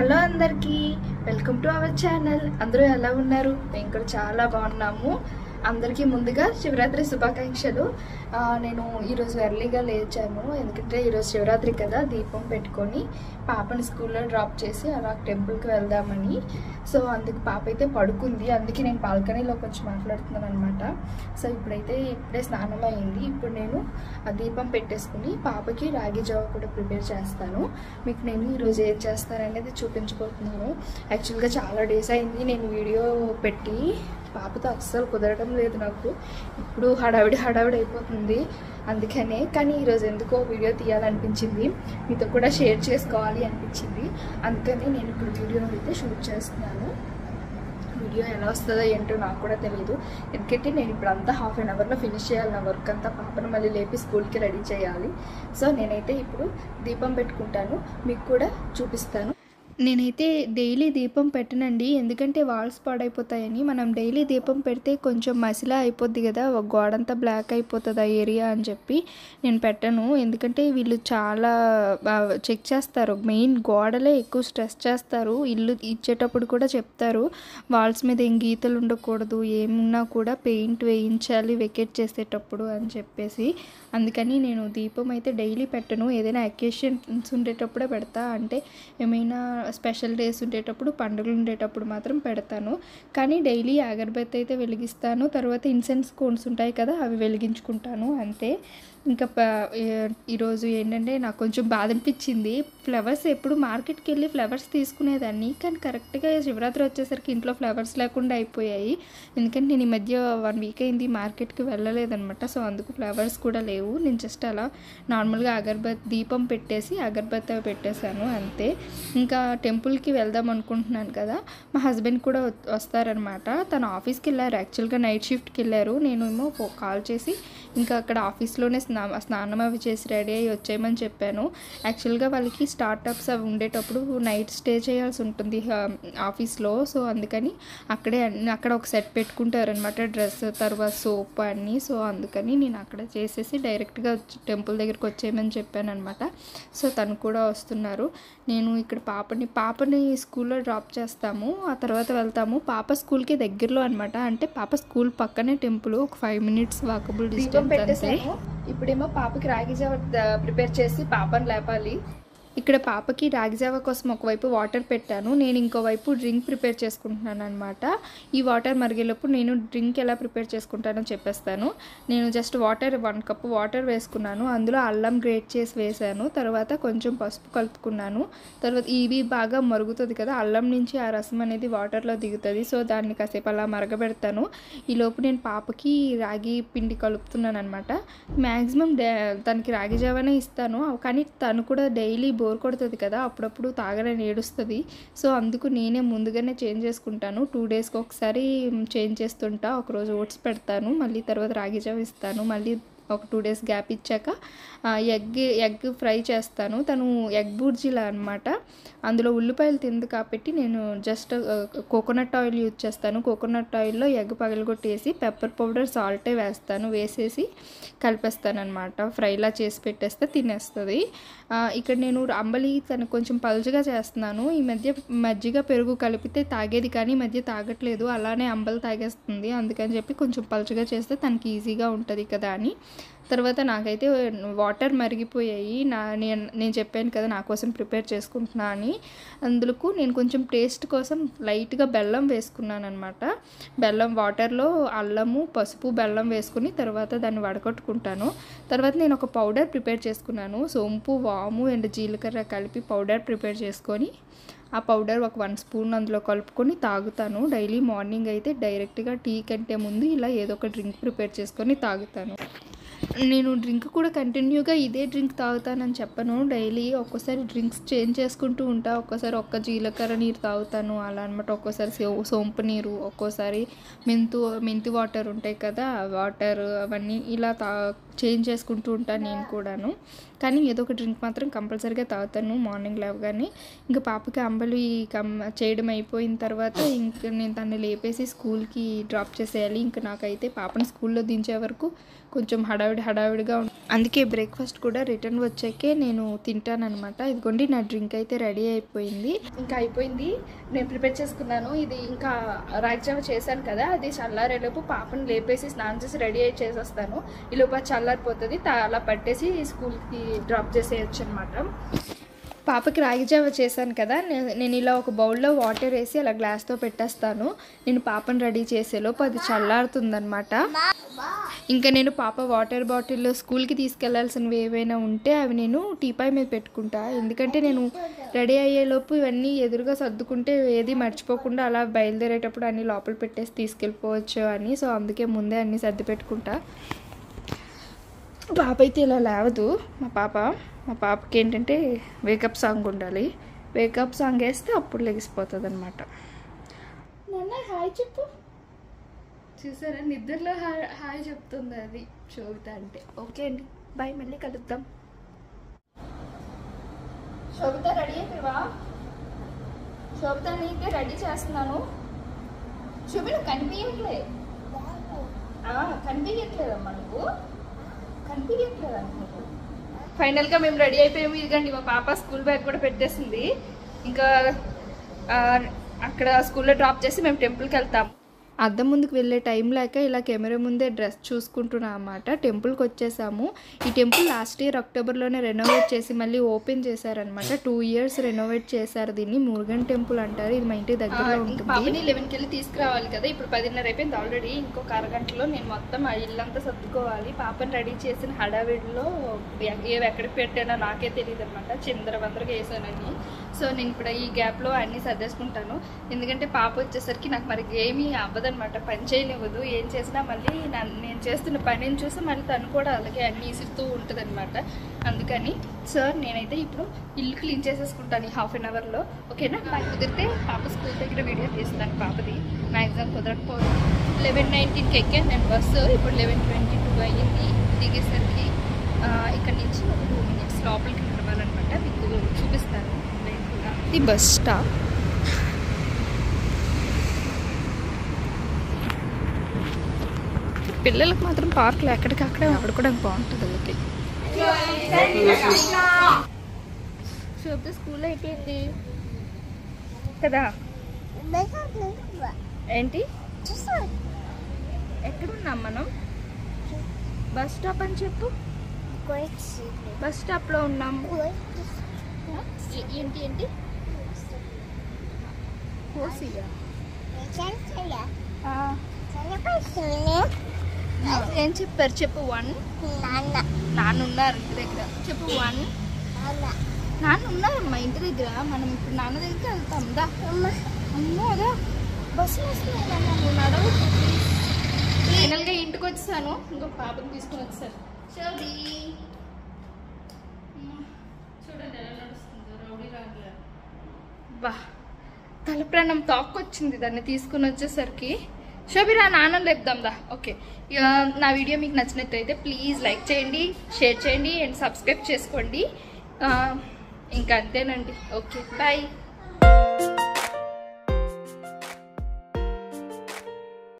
Hello అందరికీ welcome to our channel అందరూ ఎలా ఉన్నారు మేము కూడా చాలా బాగున్నాము అందరికీ ముందుగా శివరాత్రి శుభాకాంక్షలు ఆ, నేను ఈరోజు ఎర్లీగా లేచాను ఎందుకంటే ఈరోజు శివరాత్రి కదా దీపం పెట్టుకొని పాపని స్కూల్లో డ్రాప్ చేసి అలా టెంపుల్కి వెళ్దామని సో అందుకు పాప అయితే పడుకుంది అందుకే నేను బాల్కనీలో కొంచెం మాట్లాడుతున్నాను అనమాట సో ఇప్పుడైతే ఇప్పుడే స్నానం అయింది ఇప్పుడు నేను ఆ దీపం పెట్టేసుకుని పాపకి రాగి జావ కూడా ప్రిపేర్ చేస్తాను మీకు నేను ఈరోజు ఏం చేస్తాననేది చూపించబోతున్నాను యాక్చువల్గా చాలా డేస్ అయింది నేను వీడియో పెట్టి పాపతో అస్సలు కుదరడం లేదు నాకు ఇప్పుడు హడావిడి హడావిడి అయిపోతుంది అందుకనే కానీ ఈరోజు ఎందుకో వీడియో తీయాలనిపించింది మీతో కూడా షేర్ చేసుకోవాలి అనిపించింది అందుకని నేను ఇప్పుడు వీడియో అయితే షూట్ చేస్తున్నాను వీడియో ఎలా వస్తుందో ఏంటో నాకు కూడా తెలియదు ఎందుకంటే నేను ఇప్పుడు అంతా హాఫ్ అన్ అవర్లో ఫినిష్ చేయాలి నా వర్క్ అంతా పాపను మళ్ళీ లేపి స్కూల్కి రెడీ చేయాలి సో నేనైతే ఇప్పుడు దీపం పెట్టుకుంటాను మీకు కూడా చూపిస్తాను నేనైతే డైలీ దీపం పెట్టనండి ఎందుకంటే వాల్స్ పాడైపోతాయని మనం డైలీ దీపం పెడితే కొంచెం మసిలా అయిపోద్ది కదా ఒక గోడంతా బ్లాక్ అయిపోతుంది ఆ ఏరియా అని చెప్పి నేను పెట్టను ఎందుకంటే వీళ్ళు చాలా చెక్ చేస్తారు మెయిన్ గోడలే ఎక్కువ స్ట్రెస్ చేస్తారు ఇల్లు ఇచ్చేటప్పుడు కూడా చెప్తారు వాల్స్ మీద ఏం గీతలు ఉండకూడదు ఏమున్నా కూడా పెయింట్ వేయించాలి వెకెట్ చేసేటప్పుడు అని చెప్పేసి అందుకని నేను దీపం అయితే డైలీ పెట్టను ఏదైనా అకేషన్స్ ఉండేటప్పుడే పెడతా అంటే ఏమైనా స్పెషల్ డేస్ ఉండేటప్పుడు పండుగలు ఉండేటప్పుడు మాత్రం పెడతాను కానీ డైలీ అగరబత్తి అయితే వెలిగిస్తాను తర్వాత ఇన్సెన్స్ కోన్స్ ఉంటాయి కదా అవి వెలిగించుకుంటాను అంతే ఇంకా ప- ఏ- ఈరోజు ఏంటంటే నాకు కొంచెం బాధ అనిపించింది ఫ్లవర్స్ ఎప్పుడు మార్కెట్కి వెళ్ళి ఫ్లవర్స్ తీసుకునేదాన్ని కానీ కరెక్ట్గా శివరాత్రి వచ్చేసరికి ఇంట్లో ఫ్లవర్స్ లేకుండా అయిపోయాయి ఎందుకంటే నేను ఈ మధ్య వన్ వీక్ అయింది మార్కెట్కి వెళ్ళలేదనమాట సో అందుకు ఫ్లవర్స్ కూడా లేవు నేను జస్ట్ అలా నార్మల్గా అగరబత్తి దీపం పెట్టేసి అగరబత్తి పెట్టేశాను అంతే ఇంకా టెంపుల్కి వెళ్దాం అనుకుంటున్నాను కదా మా హస్బెండ్ కూడా వ- వస్తారనమాట తను ఆఫీస్కి వెళ్ళారు యాక్చువల్గా నైట్ షిఫ్ట్కి వెళ్ళారు నేను ఏమో ఫో- కాల్ చేసి ఇంకా అక్కడ ఆఫీస్లోనే స్నా స్నానం అవి చేసి రెడీ అయ్యి వచ్చేయమని చెప్పాను యాక్చువల్గా వాళ్ళకి స్టార్టప్స్ అవి ఉండేటప్పుడు నైట్ స్టే చేయాల్సి ఉంటుంది ఆ, ఆఫీస్లో సో అందుకని అక్కడే అన్ని అక్కడ ఒక సెట్ పెట్టుకుంటారనమాట డ్రెస్ తర్వాత సోప్ అన్నీ సో అందుకని నేను అక్కడ చేసేసి డైరెక్ట్గా టెంపుల్ దగ్గరికి వచ్చేయమని చెప్పాను అనమాట సో తను కూడా వస్తున్నారు నేను ఇక్కడ పాపని పాపని స్కూల్లో డ్రాప్ చేస్తాము ఆ తర్వాత వెళ్తాము పాప స్కూల్కి దగ్గరలో అనమాట అంటే పాప స్కూల్ పక్కనే టెంపుల్ ఒక ఫైవ్ మినిట్స్ వాకబుల్ డిస్టెన్స్ అంతే ఇప్పుడేమో పాపకి రాగి జావ ప్రిపేర్ చేసి పాపని లేపాలి ఇక్కడ పాపకి రాగి జావ కోసం ఒకవైపు వాటర్ పెట్టాను నేను ఇంకోవైపు డ్రింక్ ప్రిపేర్ చేసుకుంటున్నాను అనమాట ఈ వాటర్ మరిగేలోపు నేను డ్రింక్ ఎలా ప్రిపేర్ చేసుకుంటానో చెప్పేస్తాను నేను just water one cup water వేసుకున్నాను అందులో అల్లం గ్రేట్ చేసి వేసాను తర్వాత కొంచెం పసుపు కలుపుకున్నాను తర్వాత ఇవి బాగా మరుగుతుంది కదా అల్లం నుంచి ఆ రసం అనేది వాటర్లో దిగుతుంది సో దాన్ని కాసేపు అలా మరగబెడతాను ఈ లోపు నేను పాపకి రాగి పిండి కలుపుతున్నాను అనమాట మ్యాక్సిమం తనకి రాగి జావనే ఇస్తాను కానీ తను కూడా డైలీ బోర్ కొడుతుంది కదా అప్పుడప్పుడు తాగనని ఏడుస్తుంది సో అందుకు నేనే ముందుగానే చేంజ్ చేసుకుంటాను టూ డేస్కి ఒకసారి చేంజ్ చేస్తుంటా ఒకరోజు ఓట్స్ పెడతాను మళ్ళీ తర్వాత రాగి జావ ఇస్తాను మళ్ళీ ఒక టూ డేస్ గ్యాప్ ఇచ్చాక ఎగ్ ఎగ్ ఫ్రై చేస్తాను తను ఎగ్ బూర్జీలా అనమాట అందులో ఉల్లిపాయలు తింది కాబట్టి నేను జస్ట్ కోకోనట్ ఆయిల్ యూజ్ చేస్తాను కోకోనట్ ఆయిల్లో ఎగ్ పగలగొట్టేసి పెప్పర్ పౌడర్ సాల్టే వేస్తాను వేసేసి కలిపేస్తాను అనమాట ఫ్రైలా చేసి పెట్టేస్తే తినేస్తుంది ఆ, ఇక్కడ నేను అంబలి తను కొంచెం పలుచగా చేస్తున్నాను ఈ మధ్య మజ్జిగ పెరుగు కలిపితే తాగేది కానీ ఈ మధ్య తాగట్లేదు అలానే అంబలి తాగేస్తుంది అందుకని చెప్పి కొంచెం పలుచగా చేస్తే తనకి ఈజీగా ఉంటుంది కదా అని తర్వాత నాకైతే వాటర్ మరిగిపోయాయి నా నేను నేను చెప్పాను కదా నా కోసం ప్రిపేర్ చేసుకుంటున్నా అని అందుకు నేను కొంచెం టేస్ట్ కోసం లైట్గా బెల్లం వేసుకున్నాను అనమాట బెల్లం వాటర్లో అల్లము పసుపు బెల్లం వేసుకుని తర్వాత దాన్ని వడగొట్టుకుంటాను తర్వాత నేను ఒక పౌడర్ ప్రిపేర్ చేసుకున్నాను సోంపు వాము అండ్ జీలకర్ర కలిపి పౌడర్ ప్రిపేర్ చేసుకొని ఆ పౌడర్ ఒక వన్ స్పూన్ అందులో కలుపుకొని తాగుతాను డైలీ మార్నింగ్ అయితే డైరెక్ట్గా టీ కంటే ముందు ఇలా ఏదో ఒక డ్రింక్ ప్రిపేర్ చేసుకొని తాగుతాను నేను డ్రింక్ కూడా కంటిన్యూగా ఇదే డ్రింక్ తాగుతానని చెప్పను డైలీ ఒక్కోసారి డ్రింక్స్ చేంజ్ చేసుకుంటూ ఉంటా ఒక్కోసారి ఒక్క జీలకర్ర నీరు తాగుతాను అలా అనమాట ఒక్కోసారి సో- సోంపు నీరు ఒక్కోసారి మెంతు మెంతి వాటర్ ఉంటాయి కదా వాటర్ అవన్నీ ఇలా తా చేంజ్ చేసుకుంటూ ఉంటాను నేను కూడాను కానీ ఏదో ఒక డ్రింక్ మాత్రం కంపల్సరీగా తాగుతాను మార్నింగ్ లేవగానే ఇంకా పాపకి అంబలి కమ్ చేయడం అయిపోయిన తర్వాత ఇంక నేను తను లేపేసి స్కూల్కి డ్రాప్ చేసేయాలి ఇంకా నాకైతే పాపని స్కూల్లో దించే వరకు కొంచెం హడావిడి హడావిడిగా ఉం- అందుకే బ్రేక్ఫాస్ట్ కూడా రిటర్న్ వచ్చాకే నేను తింటాను అనమాట ఇదిగోండి నా డ్రింక్ అయితే రెడీ అయిపోయింది ఇంకా అయిపోయింది నేను ప్రిపేర్ చేసుకున్నాను ఇది ఇంకా రాజ్యావ చేశాను కదా అది చల్లారేలోపు పాపను లేపేసి స్నానం చేసి రెడీ అయ్యి చేసేస్తాను ఈ లోపు అది చల్లారిపోతుంది తా- అలా పట్టేసి స్కూల్కి డ్రాప్ చేసేయచ్చు అనమాట పాపకి రాగి జావ చేశాను కదా నే- నేను ఇలా ఒక బౌల్లో వాటర్ వేసి అలా గ్లాస్తో పెట్టేస్తాను నేను పాపను రెడీ చేసేలోపు అది చల్లారుతుందనమాట ఇంకా నేను పాప వాటర్ బాటిల్ స్కూల్కి తీసుకెళ్లాల్సినవి ఏవైనా ఉంటే అవి నేను టీపాయ్ మీద పెట్టుకుంటా ఎందుకంటే నేను రెడీ అయ్యేలోపు ఇవన్నీ ఎదురుగా సర్దుకుంటే ఏది మర్చిపోకుండా అలా బయలుదేరేటప్పుడు అన్ని లోపల పెట్టేసి తీసుకెళ్ళిపోవచ్చు అని సో అందుకే ముందే అన్ని సర్ది పెట్టుకుంటా పాప అయితే ఇలా లేవదు మా పాప మా పాపకి ఏంటంటే వేకప్ సాంగ్ ఉండాలి వేకప్ సాంగ్ వేస్తే అప్పుడు లెగిసిపోతుంది అనమాట నాన్న హాయ్ చెప్పు చూసారా నిద్రలో హాయ్ హాయ్ చెప్తుంది అది శోభిత అంటే ఓకే అండి బాయ్ మళ్ళీ కలుద్దాం శోభిత రెడీ అయిపోయావా శోభిత నీకే రెడీ చేస్తున్నాను శోభి నువ్వు కనిపించట్లే కనిపించట్లేదమ్మా నువ్వు కనిపించట్లేదు అనుకుంటా ఫైనల్గా మేము రెడీ అయిపోయాము ఇదిగండి మా పాప స్కూల్ బ్యాగ్ కూడా పెట్టేసింది ఇంకా ఆ, అక్కడ స్కూల్లో డ్రాప్ చేసి మేము టెంపుల్కి వెళ్తాము అద్దం ముందుకు వెళ్ళే టైం లేక ఇలా కెమెరా ముందే డ్రెస్ చూసుకుంటున్నాం అన్నమాట టెంపుల్కి వచ్చేసాము ఈ టెంపుల్ లాస్ట్ ఇయర్ అక్టోబర్లోనే రెనోవేట్ చేసి మళ్ళీ ఓపెన్ చేశారనమాట టూ ఇయర్స్ రెనోవేట్ చేశారు దీన్ని మురుగన్ టెంపుల్ అంటారు ఇది మా ఇంటి దగ్గరలో ఉంటుంది పాపని లెవెన్కి వెళ్ళి తీసుకురావాలి కదా ఇప్పుడు పదిన్నర అయిపోయింది ఆల్రెడీ ఇంకొక అరగంటలో నేను మొత్తం ఆ ఇల్లంతా సర్దుకోవాలి పాపని రెడీ చేసిన హడావిడిలో ఎ- ఏవి ఎక్కడికి పెట్టానో నాకే తెలియదు అనమాట చిందరవందరగా వేసానని సో నేను ఇప్పుడు ఈ గ్యాప్లో అన్నీ సర్దేసుకుంటాను ఎందుకంటే పాప వచ్చేసరికి నాకు మరి ఏమీ అవ్వదనమాట పని చేయనివ్వదు ఏం చేసినా మళ్ళీ నా- నేను చేస్తున్న పనిని చూసి మళ్ళీ తను కూడా అలాగే అన్నీ ఇసురుతూ ఉంటుంది అందుకని సార్ నేనైతే ఇప్పుడు ఇల్లు క్లీన్ చేసేసుకుంటాను ఈ హాఫ్ అన్ అవర్లో ఓకేనా నాకు కుదిరితే పాప స్కూల్ దగ్గర వీడియో తీస్తాను పాపది మ్యాక్సిమం కుదరకపోతే లెవెన్ నైన్టీన్కి ఎక్కాను నేను బస్సు ఇప్పుడు లెవెన్ ట్వంటీ టూ అయ్యింది దిగేసరికి ఆ, ఇక్కడ నుంచి ఒక టూ మినిట్స్ లోపలికి నడవాలన్నమాట మీకు చూపిస్తాను నేను కూడా. ఇది బస్ స్టాప్ పిల్లలకు మాత్రం పార్కులు ఎక్కడికక్కడే ఆడుకోవడానికి బాగుంటుంది వాళ్ళకి శోభ స్కూల్ అయిపోయింది కదా ఏంటి ఎక్కడున్నాం మనం బస్ స్టాప్ అని చెప్పు బస్ స్టాప్ లో ఉన్నాం ఏ- ఏంటి ఏంటి కోసియా ఆ, ఏం చెప్పారు చెప్పు వన్ నాన్న ఉన్నారు ఇంటి దగ్గర చెప్పు వన్ నాన్న ఉన్నారమ్మా ఇంటి దగ్గర మనం ఇప్పుడు నాన్న దగ్గరికి వెళ్తాం దా అమ్మో అదా బస్సులు వస్తున్నాయి నాన్న నువ్వు నడవు ఫైనల్గా ఇంటికి వచ్చేసాను ఇంకో పాపని తీసుకుని వచ్చాను షోబీ అమ్మా, చూడండి ఎలా నడుస్తుందో రౌడీ రాగులా బా తల ప్రాణం తాక్కొచ్చింది దాన్ని తీసుకుని వచ్చేసరికి శోభిరా నాన్న లేపుదాం దా ఓకే ఇక నా వీడియో మీకు నచ్చినట్టయితే ప్లీజ్ లైక్ చేయండి షేర్ చేయండి అండ్ సబ్స్క్రైబ్ చేసుకోండి ఆ, ఇంకా అంతేనండి ఓకే బాయ్